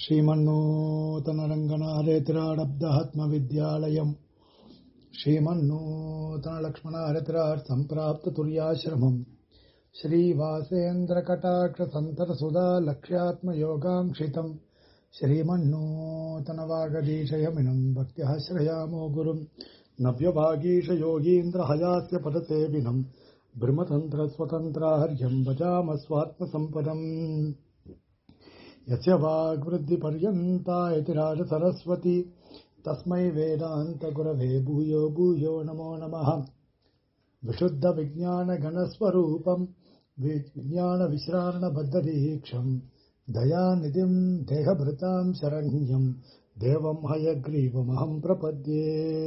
श्रीमन्नूतनरङ्गनारेतिराडब्दहत्मविद्यालयम् श्रीमन्नूतनलक्ष्मणारेतिराट् सम्प्राप्ततुर्याश्रमम् श्रीवासेन्द्रकटाक्षसन्तरसुधा लक्ष्यात्मयोगाङ्क्षितम् श्रीमन्नूतनवागदीशयमिनम् भक्त्यः श्रयामो गुरुम् नव्यभागीशयोगीन्द्रहयास्य पदसेविनम् ब्रह्मतन्त्रस्वतन्त्राहर्यम् भजामस्वात्मसम्पदम् यस्य वाग्वृद्धिपर्यन्ता इति राजसरस्वती तस्मै वेदान्तगुरवे भूयो भूयो नमो नमः विशुद्धविज्ञानगणस्वरूपम् विज्ञानविश्रारणबद्धदीक्षम् दयानिधिम् देहभृताम् शरण्यम् देवम् हयग्रीवमहम् प्रपद्ये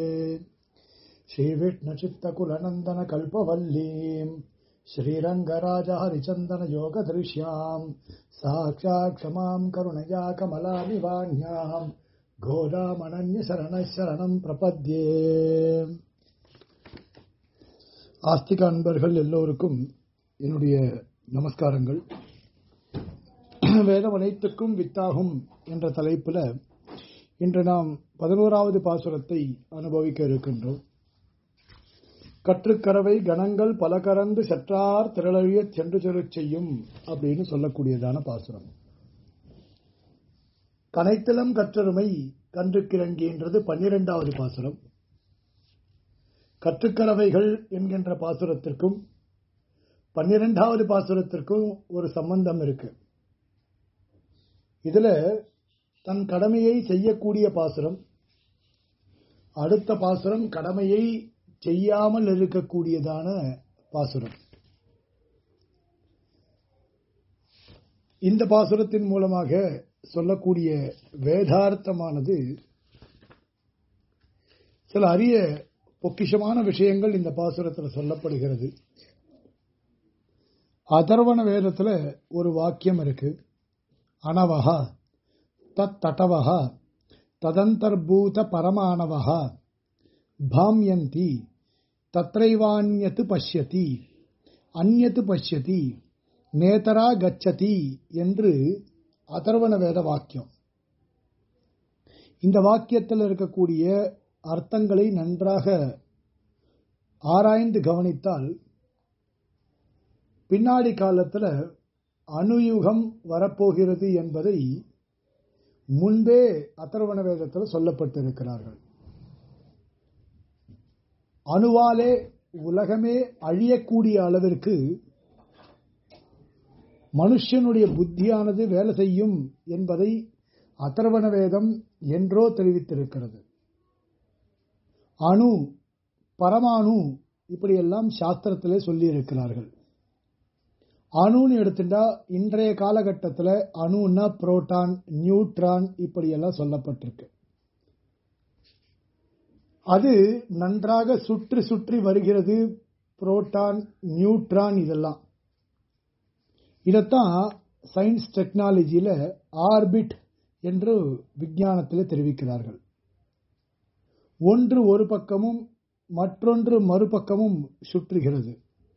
श्रीविष्णुचित्तकुलनन्दनकल्पवल्लीम् श्रीरङ्गराजहरिचन्दनयोगदृश्याम् साक्षात् क्षमाम् करुणया कमलानिवाण्याम् கோதாமனன்யசரண சரணம் பிரபத்யே ஆஸ்திக அன்பர்கள் எல்லோருக்கும் என்னுடைய நமஸ்காரங்கள் வேதம் அனைத்துக்கும் வித்தாகும் என்ற தலைப்பில் இன்று நாம் பதினோராவது பாசுரத்தை அனுபவிக்க இருக்கின்றோம் கற்றுக்கரவை கணங்கள் பல கறந்து சற்றார் திரளழிய சென்று செரு செய்யும் அப்படின்னு சொல்லக்கூடியதான பாசுரம் கனைத்தலம் கற்றருமை கன்றுக்கிறங்கின்றது பன்னிரெண்டாவது பாசுரம் கற்றுக்கறவைகள் என்கின்ற பாசுரத்திற்கும் பன்னிரெண்டாவது பாசுரத்திற்கும் ஒரு சம்பந்தம் இருக்கு இதுல தன் கடமையை செய்யக்கூடிய பாசுரம் அடுத்த பாசுரம் கடமையை செய்யாமல் இருக்கக்கூடியதான பாசுரம் இந்த பாசுரத்தின் மூலமாக சொல்லக்கூடிய வேதார்த்தமானது சில அரிய பொக்கிஷமான விஷயங்கள் இந்த பாசுரத்தில் சொல்லப்படுகிறது அதர்வண வேதத்துல ஒரு வாக்கியம் இருக்கு அனவகா தத் தட்டவகா ததந்தர்பூத பரமானவகா பாம்யந்தி தத்ரைவான்யத்து பஷ்யதி அந்நத்து பஷ்யதி நேதரா கச்சதி என்று அதர்வண வேத வாக்கியம் இந்த வாக்கியத்தில் இருக்கக்கூடிய அர்த்தங்களை நன்றாக ஆராய்ந்து கவனித்தால் பின்னாடி காலத்தில் அணுயுகம் வரப்போகிறது என்பதை முன்பே அதர்வண வேதத்தில் சொல்லப்பட்டிருக்கிறார்கள் அணுவாலே உலகமே அழியக்கூடிய அளவிற்கு மனுஷனுடைய புத்தியானது வேலை செய்யும் என்பதை அதர்வண வேதம் என்றோ தெரிவித்திருக்கிறது அணு பரமாணு இப்படியெல்லாம் சாஸ்திரத்திலே சொல்லி இருக்கிறார்கள் அணுன்னு எடுத்துட்டா இன்றைய காலகட்டத்தில் அணுன்னா புரோட்டான் நியூட்ரான் இப்படியெல்லாம் சொல்லப்பட்டிருக்கு அது நன்றாக சுற்றி சுற்றி வருகிறது புரோட்டான் நியூட்ரான் இதெல்லாம் இதைத்தான் சயின்ஸ் டெக்னாலஜியில ஆர்பிட் என்று விஞ்ஞானத்தில் தெரிவிக்கிறார்கள் ஒன்று ஒரு பக்கமும் மற்றொன்று மறுபக்கமும் சுற்றுகிறது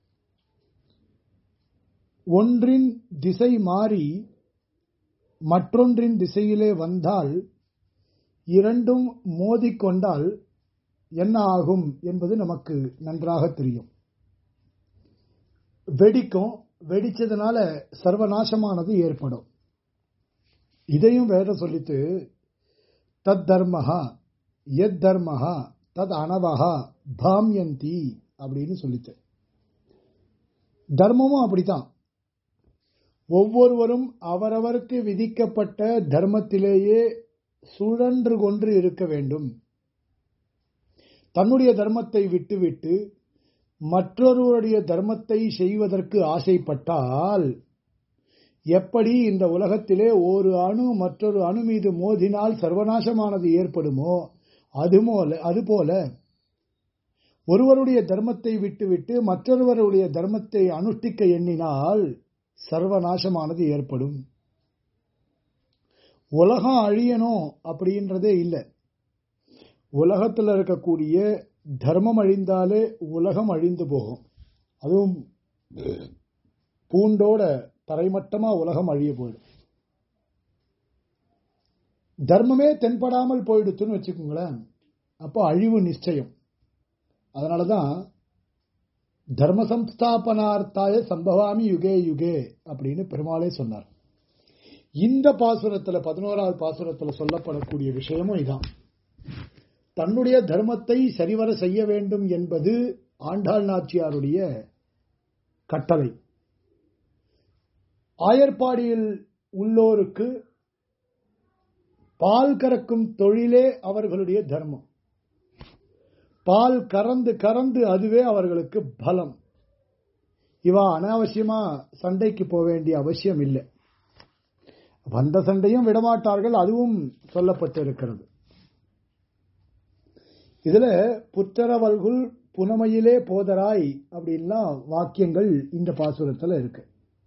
ஒன்றின் திசை மாறி மற்றொன்றின் திசையிலே வந்தால் இரண்டும் மோதிக்கொண்டால் என்ன ஆகும் என்பது நமக்கு நன்றாக தெரியும் வெடிக்கும் வெடிச்சதுனால சர்வநாசமானது ஏற்படும் இதையும் வேத சொல்லித்து தத் தர்மஹா எத் தர்மஹா தத் அனவஹா பாம்யந்தி அப்படின்னு சொல்லித்து தர்மமும் அப்படித்தான் ஒவ்வொருவரும் அவரவருக்கு விதிக்கப்பட்ட தர்மத்திலேயே சுழன்று கொன்று இருக்க வேண்டும் தன்னுடைய தர்மத்தை விட்டுவிட்டு மற்றொருவருடைய தர்மத்தை செய்வதற்கு ஆசைப்பட்டால் எப்படி இந்த உலகத்திலே ஒரு அணு மற்றொரு அணு மீது மோதினால் சர்வநாசமானது ஏற்படுமோ அதுபோல அதுபோல ஒருவருடைய தர்மத்தை விட்டுவிட்டு மற்றொருவருடைய தர்மத்தை அனுஷ்டிக்க எண்ணினால் சர்வநாசமானது ஏற்படும் உலகம் அழியணும் அப்படின்றதே இல்லை உலகத்தில் இருக்கக்கூடிய தர்மம் அழிந்தாலே உலகம் அழிந்து போகும் அதுவும் பூண்டோட தரைமட்டமா உலகம் அழிய போயிடும் தர்மமே தென்படாமல் போயிடுத்துன்னு வச்சுக்கோங்களேன் அப்போ அழிவு நிச்சயம் அதனாலதான் தர்ம சம்ஸ்தாபனார்த்தாய சம்பவாமி யுகே யுகே அப்படின்னு பெருமாளே சொன்னார் இந்த பாசுரத்துல பதினோராவது பாசுரத்துல சொல்லப்படக்கூடிய விஷயமும் இதான் தன்னுடைய தர்மத்தை சரிவர செய்ய வேண்டும் என்பது ஆண்டாள் நாச்சியாருடைய கட்டளை ஆயர்பாடியில் உள்ளோருக்கு பால் கறக்கும் தொழிலே அவர்களுடைய தர்மம் பால் கறந்து கறந்து அதுவே அவர்களுக்கு பலம் இவா அனாவசியமா சண்டைக்கு போக வேண்டிய அவசியம் இல்லை வந்த சண்டையும் விடமாட்டார்கள் அதுவும் சொல்லப்பட்டிருக்கிறது இதுல புத்தரவல்குல் புனமையிலே போதராய் அப்படின்லாம் வாக்கியங்கள் இந்த பாசுரத்துல இருக்கு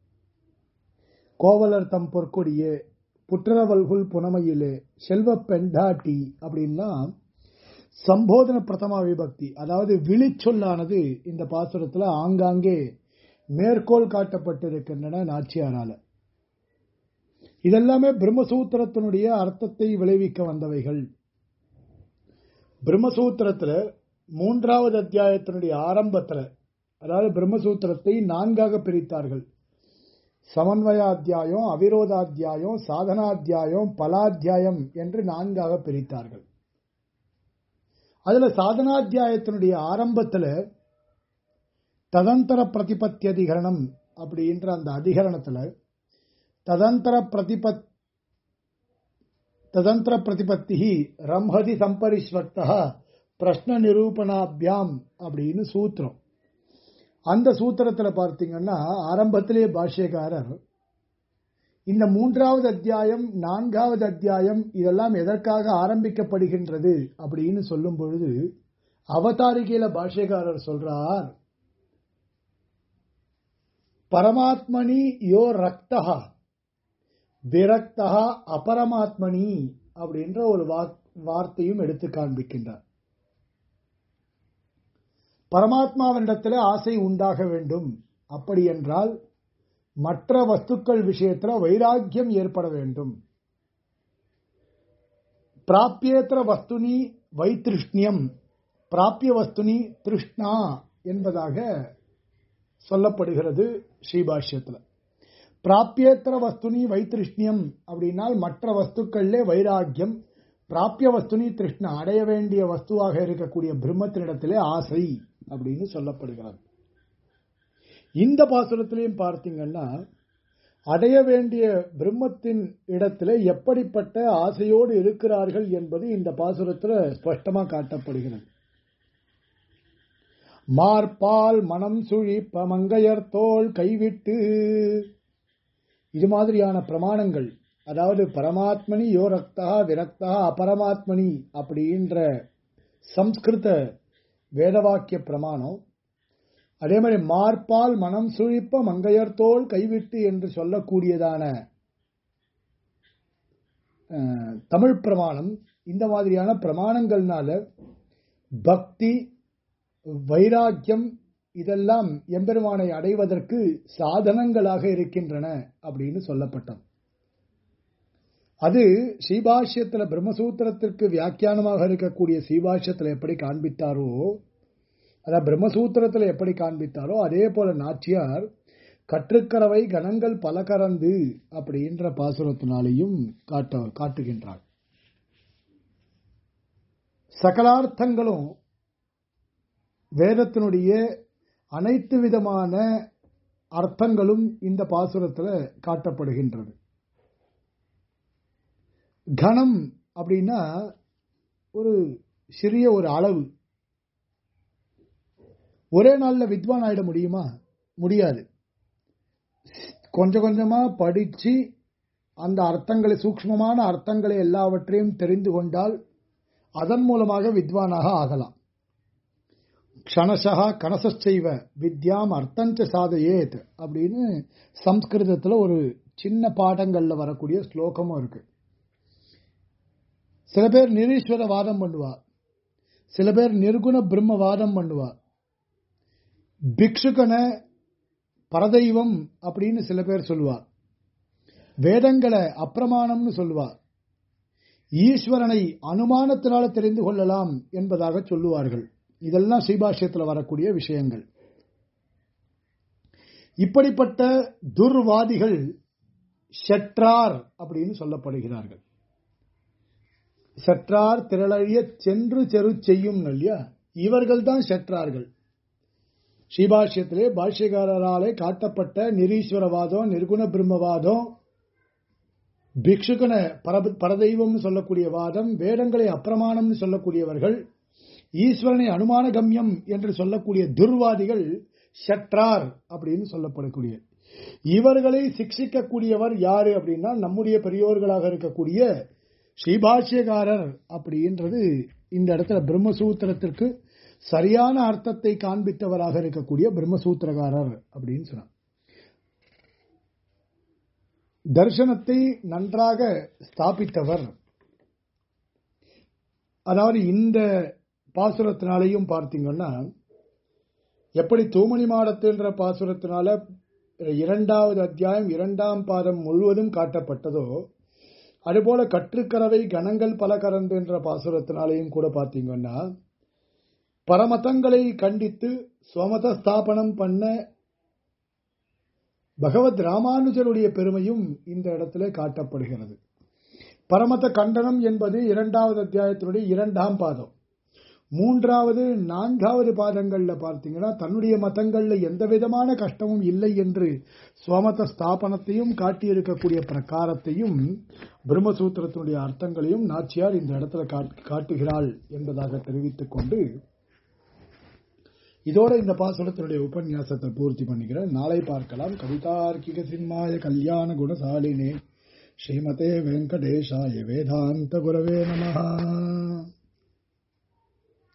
கோவலர் தம் பொற்கொடியே புற்றரவல்குல் புனமையிலே செல்வ பெண்டாட்டி அப்படின்னா சம்போதன பிரதமா விபக்தி அதாவது விழிச்சொல்லானது இந்த பாசுரத்துல ஆங்காங்கே மேற்கோள் காட்டப்பட்டிருக்கின்றன நாச்சியாரால இதெல்லாமே பிரம்மசூத்திரத்தினுடைய அர்த்தத்தை விளைவிக்க வந்தவைகள் பிரம்மசூத்திரத்துல மூன்றாவது அத்தியாயத்தினுடைய ஆரம்பத்துல அதாவது பிரம்மசூத்திரத்தை நான்காக பிரித்தார்கள் சமன்வயாத்தியாயம் அவிரோதாத்தியாயம் சாதனாத்தியாயம் பலாத்தியாயம் என்று நான்காக பிரித்தார்கள் அதுல சாதனாத்தியாயத்தினுடைய ஆரம்பத்துல ததந்தர பிரதிபத்தி அதிகரணம் அப்படின்ற அந்த அதிகரணத்துல ததந்தர பிரதிபத் ததந்திர பிரதிபத்தி ரம்ஹதி சம்பரிஸ்வக்தா பிரஷ்ன நிரூபணாபியாம் அப்படின்னு சூத்திரம் அந்த சூத்திரத்துல பார்த்தீங்கன்னா ஆரம்பத்திலே பாஷ்யக்காரர் இந்த மூன்றாவது அத்தியாயம் நான்காவது அத்தியாயம் இதெல்லாம் எதற்காக ஆரம்பிக்கப்படுகின்றது அப்படின்னு சொல்லும் பொழுது அவதாரிகையில பாஷ்யக்காரர் சொல்றார் பரமாத்மனி யோ ரக்தா விரக்தா அபரமாத்மனி அப்படின்ற ஒரு வார்த்தையும் எடுத்து காண்பிக்கின்றார் பரமாத்மாவினிடத்தில் ஆசை உண்டாக வேண்டும் அப்படி என்றால் மற்ற வஸ்துக்கள் விஷயத்தில் வைராக்கியம் ஏற்பட வேண்டும் பிராப்பியேத்திர வஸ்துனி வைத்திருஷ்ணியம் பிராப்பிய வஸ்துனி திருஷ்ணா என்பதாக சொல்லப்படுகிறது ஸ்ரீபாஷ்யத்தில் பிராப்பியேத்திர வஸ்துனி வைத்திருஷ்ணியம் அப்படின்னால் மற்ற வஸ்துக்கள்லே வைராக்கியம் பிராப்பிய வஸ்துனி திருஷ்ணா அடைய வேண்டிய வஸ்துவாக இருக்கக்கூடிய பிரம்மத்தினிடத்திலே ஆசை அப்படின்னு சொல்லப்படுகிறது இந்த பாசுரத்திலையும் பார்த்தீங்கன்னா அடைய வேண்டிய பிரம்மத்தின் இடத்துல எப்படிப்பட்ட ஆசையோடு இருக்கிறார்கள் என்பது இந்த பாசுரத்தில் ஸ்பஷ்டமா காட்டப்படுகிறது மார்பால் மனம் சுழி மங்கையர் தோல் கைவிட்டு இது மாதிரியான பிரமாணங்கள் அதாவது பரமாத்மனி யோ ரக்தா விரக்தா அபரமாத்மனி அப்படின்ற சம்ஸ்கிருத வேதவாக்கிய பிரமாணம் அதே மாதிரி மார்பால் மனம் சுழிப்ப மங்கையர் தோல் கைவிட்டு என்று சொல்லக்கூடியதான தமிழ் பிரமாணம் இந்த மாதிரியான பிரமாணங்கள்னால பக்தி வைராக்கியம் இதெல்லாம் எம்பெருமானை அடைவதற்கு சாதனங்களாக இருக்கின்றன அப்படின்னு சொல்லப்பட்டது அது ஸ்ரீபாஷ்யத்துல பிரம்மசூத்திரத்திற்கு வியாக்கியானமாக இருக்கக்கூடிய ஸ்ரீபாஷ்யத்தில் எப்படி காண்பித்தாரோ அதான் பிரம்மசூத்திரத்தில் எப்படி காண்பித்தாரோ அதே போல நாச்சியார் கற்றுக்கறவை கணங்கள் பல கறந்து அப்படின்ற பாசுரத்தினாலேயும் காட்ட காட்டுகின்றார் சகலார்த்தங்களும் வேதத்தினுடைய அனைத்து விதமான அர்த்தங்களும் இந்த பாசுரத்தில் காட்டப்படுகின்றது கணம் அப்படின்னா ஒரு சிறிய ஒரு அளவு ஒரே நாளில் வித்வான் ஆயிட முடியுமா முடியாது கொஞ்சம் கொஞ்சமா படிச்சு அந்த அர்த்தங்களை சூக்மமான அர்த்தங்களை எல்லாவற்றையும் தெரிந்து கொண்டால் அதன் மூலமாக வித்வானாக ஆகலாம் க்ஷணசா கணசைவ வித்யாம் அர்த்தஞ்ச சாதையேத் அப்படின்னு சம்ஸ்கிருதத்தில் ஒரு சின்ன பாடங்கள்ல வரக்கூடிய ஸ்லோகமும் இருக்கு சில பேர் நிரீஸ்வர வாதம் பண்ணுவா சில பேர் நிர்குண பிரம்ம வாதம் பண்ணுவா பிக்ஷுக்கனை பரதெய்வம் அப்படின்னு சில பேர் சொல்லுவா வேதங்களை அப்பிரமாணம்னு சொல்லுவா ஈஸ்வரனை அனுமானத்தினால தெரிந்து கொள்ளலாம் என்பதாக சொல்லுவார்கள் இதெல்லாம் ஸ்ரீபாஷ்யத்தில் வரக்கூடிய விஷயங்கள் இப்படிப்பட்ட துர்வாதிகள் ஷெற்றார் அப்படின்னு சொல்லப்படுகிறார்கள் செற்றார் திரளழிய சென்று செரு செய்யும் இல்லையா இவர்கள் தான் செற்றார்கள் ஸ்ரீபாஷ்யத்திலே பாஷ்யகாரராலே காட்டப்பட்ட நிரீஸ்வரவாதம் நிர்குண பிரம்மவாதம் பிக்ஷுகன பரப பரதெய்வம்னு சொல்லக்கூடிய வாதம் வேதங்களை அப்பிரமாணம்னு சொல்லக்கூடியவர்கள் ஈஸ்வரனை அனுமான கம்யம் என்று சொல்லக்கூடிய துர்வாதிகள் ஷட்ரார் அப்படின்னு சொல்லப்படக்கூடிய இவர்களை சிக்ஷிக்கக்கூடியவர் யாரு அப்படின்னா நம்முடைய பெரியோர்களாக இருக்கக்கூடிய ஸ்ரீபாஷ்யகாரர் அப்படின்றது இந்த இடத்துல பிரம்மசூத்திரத்திற்கு சரியான அர்த்தத்தை காண்பித்தவராக இருக்கக்கூடிய பிரம்மசூத்திரகாரர் அப்படின்னு சொன்னார் தர்சனத்தை நன்றாக ஸ்தாபித்தவர் அதாவது இந்த பாசுரத்தினாலையும் பார்த்தீங்கன்னா எப்படி தூமணி மாடத்துன்ற பாசுரத்தினால இரண்டாவது அத்தியாயம் இரண்டாம் பாதம் முழுவதும் காட்டப்பட்டதோ அதுபோல கற்றுக்கறவை கணங்கள் பல கறந்து என்ற பாசுரத்தினாலையும் கூட பார்த்தீங்கன்னா பரமதங்களை கண்டித்து சுவமத ஸ்தாபனம் பண்ண பகவத் ராமானுஜருடைய பெருமையும் இந்த இடத்துல காட்டப்படுகிறது பரமத கண்டனம் என்பது இரண்டாவது அத்தியாயத்தினுடைய இரண்டாம் பாதம் மூன்றாவது நான்காவது பாதங்கள்ல பார்த்தீங்கன்னா தன்னுடைய மதங்கள்ல எந்த விதமான கஷ்டமும் இல்லை என்று சுவமத ஸ்தாபனத்தையும் காட்டியிருக்கக்கூடிய பிரகாரத்தையும் பிரம்மசூத்திரத்தினுடைய அர்த்தங்களையும் நாச்சியார் இந்த இடத்துல காட்டுகிறாள் என்பதாக தெரிவித்துக் கொண்டு இதோட இந்த பாசுரத்தினுடைய உபன்யாசத்தை பூர்த்தி பண்ணிக்கிறேன் நாளை பார்க்கலாம் கவிதார்க்கிக சிம்மாய கல்யாண குணசாலினே ஸ்ரீமதே வெங்கடேஷாய வேதாந்த குரவே நமஹா